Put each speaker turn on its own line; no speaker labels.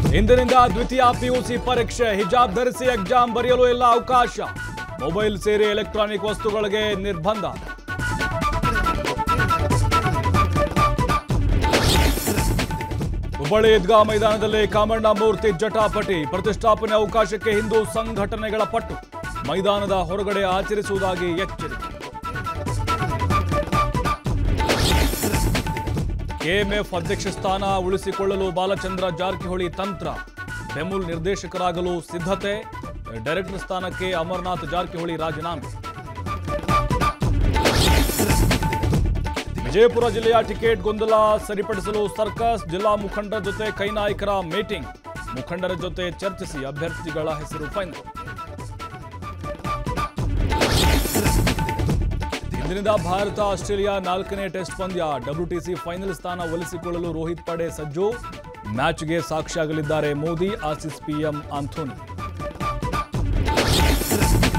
ಇಂದಿನಿಂದ ದ್ವಿತೀಯ ಪಿಯುಸಿ ಪರೀಕ್ಷೆ ಹಿಜಾಬ್ ಧರಿಸಿ ಎಕ್ಸಾಮ್ ಬರೆಯಲು ಇಲ್ಲ ಅವಕಾಶ ಮೊಬೈಲ್ ಸೇರಿ ಎಲೆಕ್ಟ್ರಾನಿಕ್ ವಸ್ತುಗಳಿಗೆ ನಿರ್ಬಂಧ ಹುಬ್ಬಳ್ಳಿ ಈದ್ಗಾ ಮೈದಾನದಲ್ಲಿ ಕಾಮಣ್ಣ ಮೂರ್ತಿ ಜಟಾಪಟಿ ಪ್ರತಿಷ್ಠಾಪನೆ ಅವಕಾಶಕ್ಕೆ ಹಿಂದೂ ಸಂಘಟನೆಗಳ ಪಟ್ಟು ಮೈದಾನದ ಹೊರಗಡೆ ಆಚರಿಸುವುದಾಗಿ ಎಚ್ಚರಿಕೆ ಕೆಎಂಎಫ್ ಅಧ್ಯಕ್ಷ ಸ್ಥಾನ ಉಳಿಸಿಕೊಳ್ಳಲು ಬಾಲಚಂದ್ರ ಜಾರಕಿಹೊಳಿ ತಂತ್ರ ಬೆಮುಲ್ ನಿರ್ದೇಶಕರಾಗಲು ಸಿದ್ಧತೆ ಡೈರೆಕ್ಟರ್ ಸ್ಥಾನಕ್ಕೆ ಅಮರನಾಥ್ ಜಾರಕಿಹೊಳಿ ರಾಜೀನಾಮೆ ವಿಜಯಪುರ ಜಿಲ್ಲೆಯ ಟಿಕೆಟ್ ಗೊಂದಲ ಸರಿಪಡಿಸಲು ಸರ್ಕಸ್ ಜಿಲ್ಲಾ ಮುಖಂಡರ ಜೊತೆ ಕೈನಾಯಕರ ಮೀಟಿಂಗ್ ಮುಖಂಡರ ಜೊತೆ ಚರ್ಚಿಸಿ ಅಭ್ಯರ್ಥಿಗಳ ಹೆಸರು ಫೈನಲ್ ಇಂದಿನಿಂದ ಭಾರತ ಆಸ್ಟ್ರೇಲಿಯಾ ನಾಲ್ಕನೇ ಟೆಸ್ಟ್ ಪಂದ್ಯ ಡಬ್ಲ್ಯೂಟಿಸಿ ಫೈನಲ್ ಸ್ಥಾನ ಒಲಿಸಿಕೊಳ್ಳಲು ರೋಹಿತ್ ಪಡೆ ಸಜ್ಜು ಮ್ಯಾಚ್ಗೆ ಸಾಕ್ಷಿಯಾಗಲಿದ್ದಾರೆ ಮೋದಿ ಆಸಿಸ್ ಪಿಎಂ ಆಂಥೋನಿ